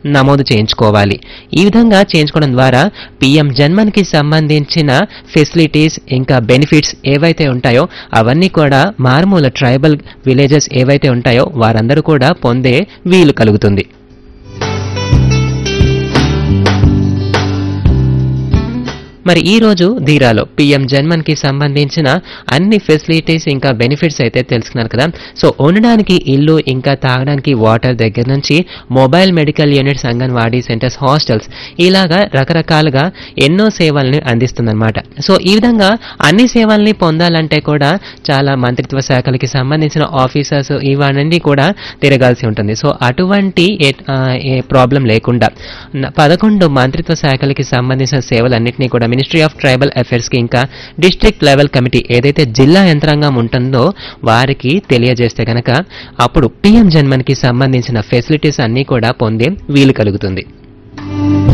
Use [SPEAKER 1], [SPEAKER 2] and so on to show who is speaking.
[SPEAKER 1] నమోదు చేయించుకోవాలి ఈ విధంగా చేయించుకోవడం ద్వారా పిఎం జన్మన్కి సంబంధించిన ఫెసిలిటీస్ ఇంకా బెనిఫిట్స్ ఏవైతే ఉంటాయో అవన్నీ కూడా మారుమూల ట్రైబల్ విలేజెస్ ఏవైతే ఉంటాయో వారందరూ కూడా పొందే వీలు కలుగుతుంది మరి ఈ రోజు ధీరాలో పిఎం జన్మన్ కి సంబంధించిన అన్ని ఫెసిలిటీస్ ఇంకా బెనిఫిట్స్ అయితే తెలుసుకున్నారు కదా సో ఉండడానికి ఇల్లు ఇంకా తాగడానికి వాటర్ దగ్గర నుంచి mobile medical units anganwadi centres hostels ఇలాగా రకరకాలుగా ఎన్నో సేవల్ని అందిస్తుందన్నమాట సో ఈ విధంగా అన్ని సేవల్ని పొందాలంటే కూడా చాలా మంత్రిత్వ శాఖలకి సంబంధించిన ఆఫీసర్స్ ఇవన్నీ కూడా తిరగాల్సి ఉంటుంది సో అటువంటి ఏ- ఆ, ఏ ప్రాబ్లం లేకుండా న- పదకొండు మంత్రిత్వ శాఖలకి సంబంధించిన సేవలన్నింటినీ కూడా మినిస్ట్రీ ఆఫ్ ట్రైబల్ అఫైర్స్కి ఇంకా డిస్ట్రిక్ట్ లెవెల్ కమిటీ ఏదైతే జిల్లా యంత్రాంగం ఉంటుందో వారికి తెలియజేస్తే కనుక అప్పుడు పిఎం జన్మన్కి సంబంధించిన ఫెసిలిటీస్ అన్నీ కూడా పొందే వీలు కలుగుతుంది